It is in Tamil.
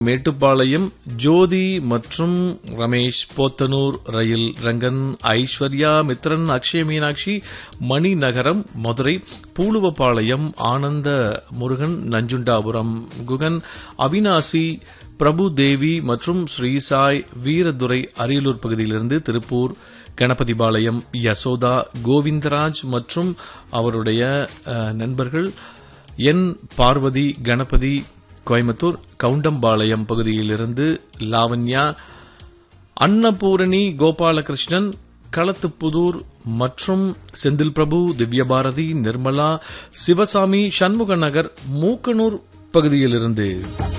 மேட்டுப்பாளையம் ஜோதி மற்றும் ரமேஷ் போத்தனூர் ரயில் ரங்கன் ஐஸ்வர்யா மித்ரன் அக்ஷய மீனாட்சி மணிநகரம் மதுரை பூலுவப்பாளையம் ஆனந்த முருகன் நஞ்சுண்டாபுரம் குகன் அவினாசி பிரபு தேவி மற்றும் ஸ்ரீசாய் வீரதுரை அரியலூர் பகுதியிலிருந்து திருப்பூர் கணபதிபாளையம் யசோதா கோவிந்தராஜ் மற்றும் அவருடைய அஹ், நண்பர்கள் என் பார்வதி கணபதி கோயம்புத்தூர் கவுண்டம்பாளையம் பகுதியிலிருந்து லாவண்யா அன்னபூரணி கோபாலகிருஷ்ணன் களத்துப்புதூர் மற்றும் செந்தில் பிரபு திவ்யபாரதி நிர்மலா சிவசாமி சண்முக நகர் மூக்கனூர் பகுதியிலிருந்து